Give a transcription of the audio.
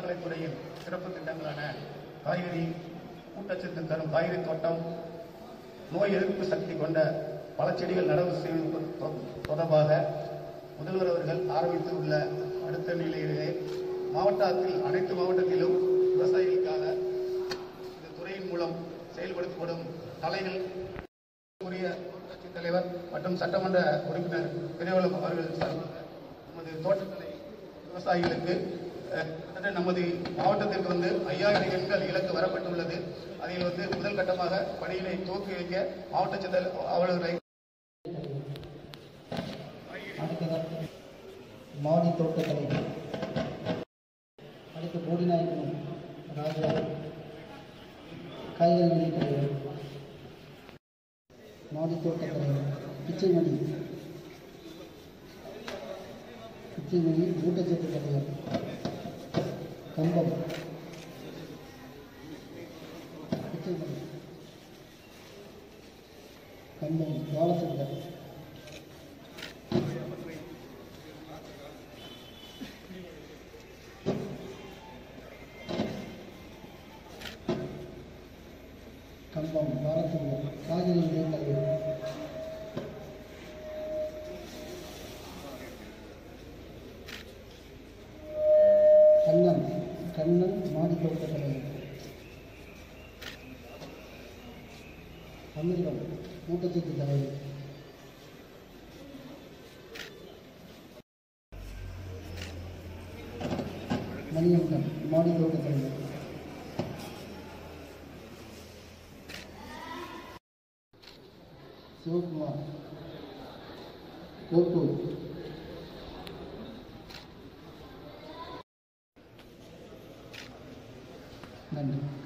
தோட்டக்கலைத்துறையின் சிறப்பு திட்டங்களான காய்கறி ஊட்டச்சத்து தரும் காய்கறி தோட்டம் நோய் எதிர்ப்பு சக்தி கொண்ட பல செடிகள் நடவு செய்வது தொ- தொடர்பாக முதல்வர் அவர்கள் ஆரம்பித்துள்ள அடுத்த நிலையிலே மாவட்டத்தில் அனைத்து மாவட்டத்திலும் விவசாயிகளுக்காக இந்த துறையின் மூலம் செயல்படுத்தப்படும் தலைகள் உரிய கட்சித் தலைவர் மற்றும் சட்டமன்ற உறுப்பினர் பெரியவளம் அவர்கள் சார்பாக நமது தோட்டக்கலை விவசாயிகளுக்கு அஹ், கிட்டத்தட்ட நமது மாவட்டத்திற்கு வந்து ஐயாயிரம் எண்கள் இலக்கு வரப்பட்டுள்ளது அதில் வந்து முதல் கட்டமாக பணியினை துவக்கி வைக்க மாவட்ட செயல் அலுவலரை அடுத்ததாக மாடி தோட்டக்கலை அடுத்து போடிநாயக்கனம் ராஜா காய்கறி தலைவர் மாடி தோட்டக்கலை பிச்சைமணி பிச்சைமணி ஊட்டச்சத்து தலைவர் கம்பம் பிச்சைமணி கம்பம் பாலச்சந்தர் கம்பம் பாலச்சந்தர் காய்கறி விலை தலைவர் கண்ணன் கண்ணன் மாடி தோட்ட தலைவர் அமிர்தம் ஊட்டச்சத்து தலைவர் மணியங்கன் மாடி தோட்ட தலைவர் சிவகுமார் கோட்டூர் நன்றி